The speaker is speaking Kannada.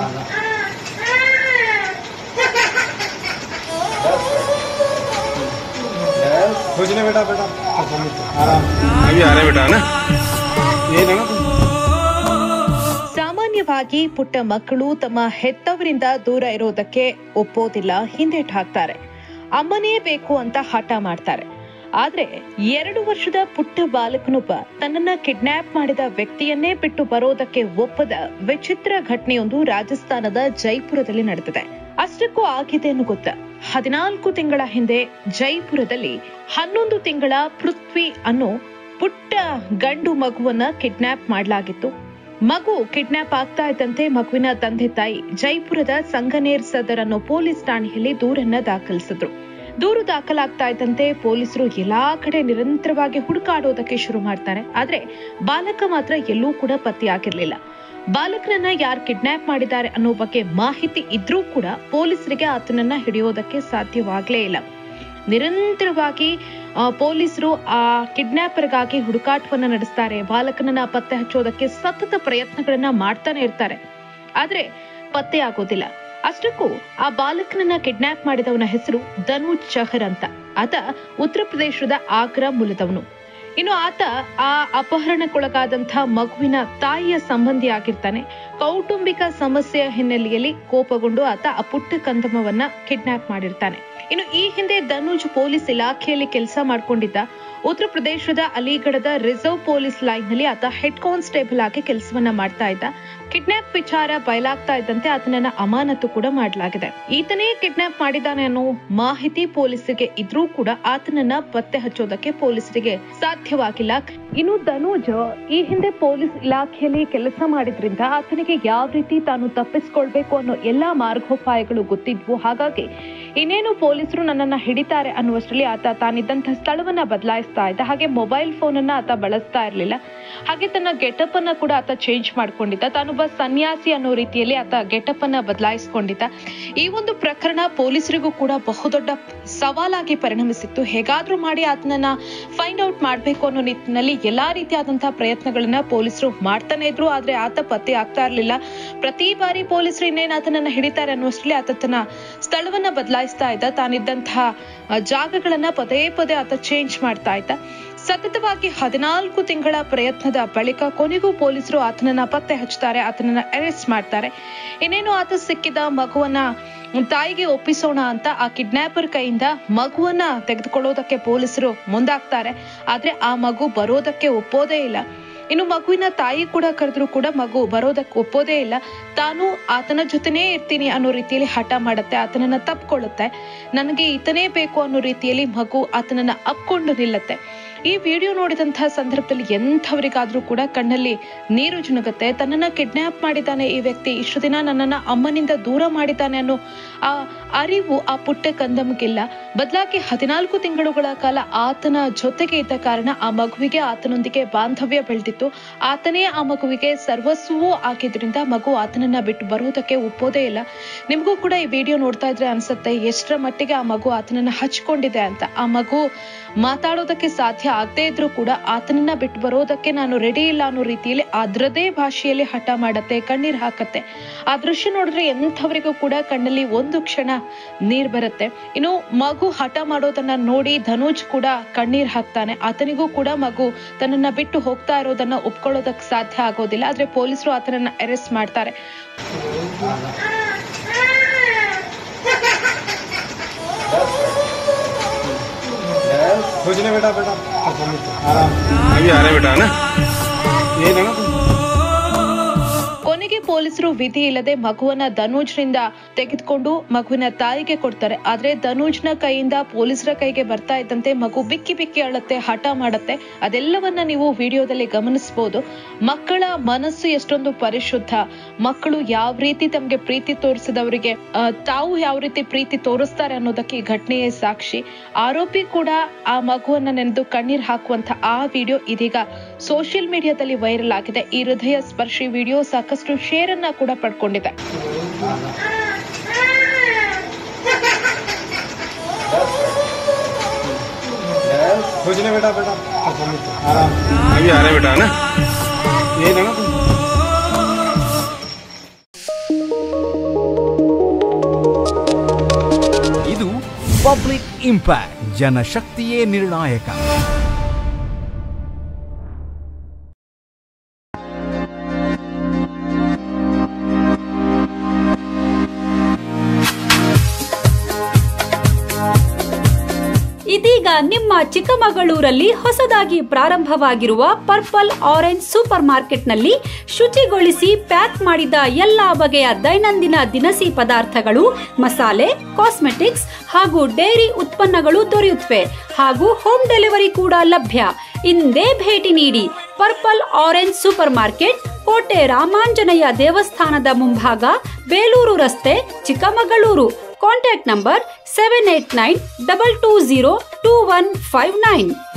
कुछ नहीं बेटा बेटा आराम अभी आ रहे बेटा है ना ये ना ಸಾಮಾನ್ಯವಾಗಿ ಪುಟ್ಟ ಮಕ್ಕಳು ತಮ್ಮ ಹೆತ್ತವರಿಂದ ದೂರ ಇರೋದಕ್ಕೆ ಒಪ್ಪೋದಿಲ್ಲ ಹಿಂದೇಟ್ ಹಾಕ್ತಾರೆ ಅಮ್ಮನೇ ಬೇಕು ಅಂತ ಹಠ ಮಾಡ್ತಾರೆ ಆದ್ರೆ ಎರಡು ವರ್ಷದ ಪುಟ್ಟ ಬಾಲಕನೊಬ್ಬ ತನ್ನನ್ನ ಕಿಡ್ನಾಪ್ ಮಾಡಿದ ವ್ಯಕ್ತಿಯನ್ನೇ ಬಿಟ್ಟು ಬರೋದಕ್ಕೆ ಒಪ್ಪದ ವಿಚಿತ್ರ ಘಟನೆಯೊಂದು ರಾಜಸ್ಥಾನದ ಜೈಪುರದಲ್ಲಿ ನಡೆದಿದೆ ಅಷ್ಟಕ್ಕೂ ಆಗಿದೆ ಅನ್ನೋ ಗೊತ್ತ ಹದಿನಾಲ್ಕು ತಿಂಗಳ ಹಿಂದೆ ಜೈಪುರದಲ್ಲಿ ಹನ್ನೊಂದು ತಿಂಗಳ ಪೃಥ್ವಿ ಅನ್ನೋ ಪುಟ್ಟ ಗಂಡು ಮಗುವನ್ನ ಕಿಡ್ನಾಪ್ ಮಾಡಲಾಗಿತ್ತು ಮಗು ಕಿಡ್ನಾಪ್ ಆಗ್ತಾ ಇದ್ದಂತೆ ಮಗುವಿನ ತಂದೆ ತಾಯಿ ಜೈಪುರದ ಸಂಗನೇರ್ ಸದರ್ ಅನ್ನೋ ಪೊಲೀಸ್ ಠಾಣೆಯಲ್ಲಿ ದೂರನ್ನ ದಾಖಲಿಸಿದ್ರು ದೂರು ದಾಖಲಾಗ್ತಾ ಇದ್ದಂತೆ ಪೊಲೀಸರು ಎಲ್ಲಾ ಕಡೆ ನಿರಂತರವಾಗಿ ಹುಡುಕಾಡೋದಕ್ಕೆ ಶುರು ಮಾಡ್ತಾರೆ ಆದ್ರೆ ಬಾಲಕ ಮಾತ್ರ ಎಲ್ಲೂ ಕೂಡ ಪತ್ತೆಯಾಗಿರ್ಲಿಲ್ಲ ಬಾಲಕನನ್ನ ಯಾರು ಕಿಡ್ನಾಪ್ ಮಾಡಿದ್ದಾರೆ ಅನ್ನೋ ಬಗ್ಗೆ ಮಾಹಿತಿ ಇದ್ರೂ ಕೂಡ ಪೊಲೀಸರಿಗೆ ಆತನನ್ನ ಹಿಡಿಯೋದಕ್ಕೆ ಸಾಧ್ಯವಾಗ್ಲೇ ಇಲ್ಲ ನಿರಂತರವಾಗಿ ಆ, ಪೊಲೀಸರು ಆ ಕಿಡ್ನಾಪರ್ಗಾಗಿ ಹುಡುಕಾಟವನ್ನ ನಡೆಸ್ತಾರೆ ಬಾಲಕನನ್ನ ಪತ್ತೆ ಹಚ್ಚೋದಕ್ಕೆ ಸತತ ಪ್ರಯತ್ನಗಳನ್ನ ಮಾಡ್ತಾನೆ ಇರ್ತಾರೆ ಆದ್ರೆ ಪತ್ತೆ ಆಗೋದಿಲ್ಲ ಅಷ್ಟಕ್ಕೂ ಆ ಬಾಲಕನನ್ನ ಕಿಡ್ನಾಪ್ ಮಾಡಿದವನ ಹೆಸರು ಧನುಜ್ ಚಹರ್ ಅಂತ ಆತ ಉತ್ತರ ಪ್ರದೇಶದ ಆಗ್ರಾ ಮೂಲದವನು ಇನ್ನು ಆತ ಆ ಅಪಹರಣಕ್ಕೊಳಗಾದಂತಹ ಮಗುವಿನ ತಾಯಿಯ ಸಂಬಂಧಿ ಆಗಿರ್ತಾನೆ ಕೌಟುಂಬಿಕ ಸಮಸ್ಯೆಯ ಹಿನ್ನೆಲೆಯಲ್ಲಿ ಕೋಪಗೊಂಡು ಆತ ಆ ಪುಟ್ಟ ಕಂದಮವನ್ನ ಕಿಡ್ನಾಪ್ ಮಾಡಿರ್ತಾನೆ ಇನ್ನು ಈ ಹಿಂದೆ ಧನುಜ್ ಪೊಲೀಸ್ ಇಲಾಖೆಯಲ್ಲಿ ಕೆಲಸ ಮಾಡ್ಕೊಂಡಿದ್ದ ಉತ್ತರ ಪ್ರದೇಶದ ಅಲಿಗಢದ ರಿಸರ್ವ್ ಪೊಲೀಸ್ ಲೈನ್ ನಲ್ಲಿ ಆತ ಹೆಡ್ ಕಾನ್ಸ್ಟೇಬಲ್ ಆಗಿ ಕೆಲಸವನ್ನ ಮಾಡ್ತಾ ಇದ್ದ ಕಿಡ್ನಾಪ್ ವಿಚಾರ ಬಯಲಾಗ್ತಾ ಇದ್ದಂತೆ ಆತನನ್ನ ಅಮಾನತು ಕೂಡ ಮಾಡಲಾಗಿದೆ ಈತನೇ ಕಿಡ್ನಾಪ್ ಮಾಡಿದ್ದಾನೆ ಅನ್ನೋ ಮಾಹಿತಿ ಪೊಲೀಸರಿಗೆ ಇದ್ರೂ ಕೂಡ ಆತನನ್ನ ಪತ್ತೆ ಹಚ್ಚೋದಕ್ಕೆ ಪೊಲೀಸರಿಗೆ ಸಾಧ್ಯವಾಗಿಲ್ಲ ಇನ್ನು ಧನುಜ್ ಈ ಹಿಂದೆ ಪೊಲೀಸ್ ಇಲಾಖೆಯಲ್ಲಿ ಕೆಲಸ ಮಾಡಿದ್ರಿಂದ ಆತನಿಗೆ ಯಾವ ರೀತಿ ತಾನು ತಪ್ಪಿಸ್ಕೊಳ್ಬೇಕು ಅನ್ನೋ ಎಲ್ಲಾ ಮಾರ್ಗೋಪಾಯಗಳು ಗೊತ್ತಿದ್ವು ಹಾಗಾಗಿ ಇನ್ನೇನು ಪೊಲೀಸರು ನನ್ನನ್ನ ಹಿಡಿತಾರೆ ಅನ್ನುವಷ್ಟರಲ್ಲಿ ಆತ ತಾನಿದ್ದಂತಹ ಸ್ಥಳವನ್ನ ಬದಲಾಯಿಸ್ತಾ ಇದ್ದ ಹಾಗೆ ಮೊಬೈಲ್ ಫೋನ್ ಅನ್ನ ಆತ ಬಳಸ್ತಾ ಇರಲಿಲ್ಲ ಹಾಗೆ ತನ್ನ ಗೆಟಪ್ ಅನ್ನ ಕೂಡ ಆತ ಚೇಂಜ್ ಮಾಡ್ಕೊಂಡಿದ್ದ ತಾನೊಬ್ಬ ಸನ್ಯಾಸಿ ಅನ್ನೋ ರೀತಿಯಲ್ಲಿ ಆತ ಗೆಟಪ್ ಅನ್ನ ಬದಲಾಯಿಸ್ಕೊಂಡಿದ್ದ ಈ ಒಂದು ಪ್ರಕರಣ ಪೊಲೀಸರಿಗೂ ಕೂಡ ಬಹುದೊಡ್ಡ ಸವಾಲಾಗಿ ಪರಿಣಮಿಸಿತ್ತು ಹೇಗಾದ್ರೂ ಮಾಡಿ ಆತನನ್ನ ಫೈಂಡ್ ಔಟ್ ಮಾಡ್ಬೇಕು ಅನ್ನೋ ನಿಟ್ಟಿನಲ್ಲಿ ಎಲ್ಲಾ ರೀತಿಯಾದಂತಹ ಪ್ರಯತ್ನಗಳನ್ನ ಪೊಲೀಸರು ಮಾಡ್ತಾನೆ ಇದ್ರು ಆದ್ರೆ ಆತ ಪತ್ತೆ ಆಗ್ತಾ ಇರ್ಲಿಲ್ಲ ಪ್ರತಿ ಬಾರಿ ಪೊಲೀಸರು ಇನ್ನೇನ್ ಆತನನ್ನ ಹಿಡಿತಾರೆ ಅನ್ನುವಷ್ಟರಲ್ಲಿ ಆತ ತನ್ನ ಸ್ಥಳವನ್ನ ಬದಲಾಯಿಸ್ತಾ ಇದ್ದ ತಾನಿದ್ದಂತಹ ಆ, ಜಾಗಗಳನ್ನ ಪದೇ ಪದೇ ಆತ ಚೇಂಜ್ ಮಾಡ್ತಾ ಇದ್ದ ಸತತವಾಗಿ ಹದಿನಾಲ್ಕು ತಿಂಗಳ ಪ್ರಯತ್ನದ ಬಳಿಕ ಕೊನೆಗೂ ಪೊಲೀಸರು ಆತನನ್ನ ಪತ್ತೆ ಹಚ್ತಾರೆ ಆತನನ್ನ ಅರೆಸ್ಟ್ ಮಾಡ್ತಾರೆ ಇನ್ನೇನು ಆತ ಸಿಕ್ಕಿದ ಮಗುವನ್ನ ತಾಯಿಗೆ ಒಪ್ಪಿಸೋಣ ಅಂತ ಆ ಕಿಡ್ನಾಪರ್ ಕೈಯಿಂದ ಮಗುವನ್ನ ತೆಗೆದುಕೊಳ್ಳೋದಕ್ಕೆ ಪೊಲೀಸರು ಮುಂದಾಗ್ತಾರೆ ಆದ್ರೆ ಆ ಮಗು ಬರೋದಕ್ಕೆ ಒಪ್ಪೋದೇ ಇಲ್ಲ ಇನ್ನು ಮಗುವಿನ ತಾಯಿ ಕೂಡ ಕರೆದ್ರು ಕೂಡ ಮಗು ಬರೋದಕ್ಕೆ ಒಪ್ಪೋದೇ ಇಲ್ಲ ತಾನು ಆತನ ಜೊತೆನೇ ಇರ್ತೀನಿ ಅನ್ನೋ ರೀತಿಯಲ್ಲಿ ಹಠ ಮಾಡುತ್ತೆ ಆತನನ್ನ ತಪ್ಕೊಳ್ಳುತ್ತೆ ನನಗೆ ಈತನೇ ಬೇಕು ಅನ್ನೋ ರೀತಿಯಲ್ಲಿ ಮಗು ಆತನನ್ನ ಅಪ್ಕೊಂಡು ನಿಲ್ಲತ್ತೆ ಈ ವಿಡಿಯೋ ನೋಡಿದಂತಹ ಸಂದರ್ಭದಲ್ಲಿ ಎಂಥವರಿಗಾದ್ರೂ ಕೂಡ ಕಣ್ಣಲ್ಲಿ ನೀರು ಜುಣುಗುತ್ತೆ ತನ್ನನ್ನ ಕಿಡ್ನಾಪ್ ಮಾಡಿದ್ದಾನೆ ಈ ವ್ಯಕ್ತಿ ಇಷ್ಟು ದಿನ ನನ್ನನ್ನ ಅಮ್ಮನಿಂದ ದೂರ ಮಾಡಿದ್ದಾನೆ ಅನ್ನೋ ಆ ಅರಿವು ಆ ಪುಟ್ಟ ಕಂದಮ್ಗಿಲ್ಲ ಬದಲಾಗಿ ಹದಿನಾಲ್ಕು ತಿಂಗಳುಗಳ ಕಾಲ ಆತನ ಜೊತೆಗೆ ಇದ್ದ ಕಾರಣ ಆ ಮಗುವಿಗೆ ಆತನೊಂದಿಗೆ ಬಾಂಧವ್ಯ ಬೆಳೆದಿತ್ತು ಆತನೇ ಆ ಮಗುವಿಗೆ ಸರ್ವಸ್ವವೂ ಆಗಿದ್ರಿಂದ ಮಗು ಆತನನ್ನ ಬಿಟ್ಟು ಬರುವುದಕ್ಕೆ ಒಪ್ಪೋದೇ ಇಲ್ಲ ನಿಮಗೂ ಕೂಡ ಈ ವಿಡಿಯೋ ನೋಡ್ತಾ ಇದ್ರೆ ಅನ್ಸುತ್ತೆ ಎಷ್ಟರ ಮಟ್ಟಿಗೆ ಆ ಮಗು ಆತನನ್ನ ಹಚ್ಕೊಂಡಿದೆ ಅಂತ ಆ ಮಗು ಮಾತಾಡೋದಕ್ಕೆ ಸಾಧ್ಯ ಆಗದೇ ಇದ್ರೂ ಕೂಡ ಆತನನ್ನ ಬಿಟ್ಟು ಬರೋದಕ್ಕೆ ನಾನು ರೆಡಿ ಇಲ್ಲ ಅನ್ನೋ ರೀತಿಯಲ್ಲಿ ಅದರದೇ ಭಾಷೆಯಲ್ಲಿ ಹಠ ಮಾಡತ್ತೆ ಕಣ್ಣೀರ್ ಹಾಕತ್ತೆ ಆ ದೃಶ್ಯ ನೋಡಿದ್ರೆ ಎಂಥವರಿಗೂ ಕೂಡ ಕಣ್ಣಲ್ಲಿ ಒಂದು ಕ್ಷಣ ನೀರ್ ಬರುತ್ತೆ ಇನ್ನು ಮಗು ಹಠ ಮಾಡೋದನ್ನ ನೋಡಿ ಧನುಜ್ ಕೂಡ ಕಣ್ಣೀರ್ ಹಾಕ್ತಾನೆ ಆತನಿಗೂ ಕೂಡ ಮಗು ತನ್ನನ್ನ ಬಿಟ್ಟು ಹೋಗ್ತಾ ಇರೋದನ್ನ ಒಪ್ಕೊಳ್ಳೋದಕ್ಕೆ ಸಾಧ್ಯ ಆಗೋದಿಲ್ಲ ಆದ್ರೆ ಪೊಲೀಸರು ಆತನನ್ನ ಅರೆಸ್ಟ್ ಮಾಡ್ತಾರೆ कुछ नहीं बेटा बेटा आराम अभी आ रहे बेटा है ना ये ना ಕೊನೆಗೆ ಪೊಲೀಸರು ವಿಧಿ ಇಲ್ಲದೆ ಮಗುವನ್ನ ಧನುಜ್ನಿಂದ ತೆಗೆದುಕೊಂಡು ಮಗುವಿನ ತಾಯಿಗೆ ಕೊಡ್ತಾರೆ ಆದ್ರೆ ಧನುಜ್ನ ಕೈಯಿಂದ ಪೊಲೀಸರ ಕೈಗೆ ಬರ್ತಾ ಇದ್ದಂತೆ ಮಗು ಬಿಕ್ಕಿ ಬಿಕ್ಕಿ ಅಳುತ್ತೆ ಹಠ ಮಾಡುತ್ತೆ ಅದೆಲ್ಲವನ್ನ ನೀವು ವಿಡಿಯೋದಲ್ಲಿ ಗಮನಿಸಬಹುದು ಮಕ್ಕಳ ಮನಸ್ಸು ಎಷ್ಟೊಂದು ಪರಿಶುದ್ಧ ಮಕ್ಕಳು ಯಾವ ರೀತಿ ತಮ್ಗೆ ಪ್ರೀತಿ ತೋರಿಸಿದವರಿಗೆ ಆ, ತಾವು ಯಾವ ರೀತಿ ಪ್ರೀತಿ ತೋರಿಸ್ತಾರೆ ಅನ್ನೋದಕ್ಕೆ ಈ ಘಟನೆಯೇ ಸಾಕ್ಷಿ ಆರೋಪಿ ಕೂಡ ಆ ಮಗುವನ್ನ ನೆನೆದು ಕಣ್ಣೀರ್ ಹಾಕುವಂತ ಆ ವಿಡಿಯೋ ಇದೀಗ ಸೋಷಿಯಲ್ ಮೀಡಿಯಾದಲ್ಲಿ ವೈರಲ್ ಆಗಿದೆ ಈ ಹೃದಯ ಸ್ಪರ್ಶಿ ವಿಡಿಯೋ ಸಾಕಷ್ಟು ಶೇರ್ ಅನ್ನ ಕೂಡ ಪಡ್ಕೊಂಡಿದೆ कुछ नहीं बेटा बेटा आराम अभी आ रहे बेटा है ना ये ना ಪಬ್ಲಿಕ್ ಇಂಪ್ಯಾಕ್ಟ್ ಜನಶಕ್ತಿಯೇ ನಿರ್ಣಾಯಕ ಇದೀಗ ನಿಮ್ಮ ಚಿಕ್ಕಮಗಳೂರಲ್ಲಿ ಹೊಸದಾಗಿ ಪ್ರಾರಂಭವಾಗಿರುವ ಪರ್ಪಲ್ ಆರೆಂಜ್ ಸೂಪರ್ ಮಾರ್ಕೆಟ್ನಲ್ಲಿ ಶುಚಿಗೊಳಿಸಿ ಪ್ಯಾಕ್ ಮಾಡಿದ ಎಲ್ಲಾ ಬಗೆಯ ದೈನಂದಿನ ದಿನಸಿ ಪದಾರ್ಥಗಳು ಮಸಾಲೆ ಕಾಸ್ಮೆಟಿಕ್ಸ್ ಹಾಗೂ ಡೈರಿ ಉತ್ಪನ್ನಗಳು ದೊರೆಯುತ್ತವೆ ಹಾಗೂ ಹೋಮ್ ಡೆಲಿವರಿ ಕೂಡ ಲಭ್ಯ ಇಂದೇ ಭೇಟಿ ನೀಡಿ ಪರ್ಪಲ್ ಆರೆಂಜ್ ಸೂಪರ್ ಮಾರ್ಕೆಟ್ ಕೋಟೆ ರಾಮಾಂಜನೇಯ ದೇವಸ್ಥಾನದ ಮುಂಭಾಗ ಬೇಲೂರು ರಸ್ತೆ Chikkamagaluru contact number seven eight nine double two zero two one five nine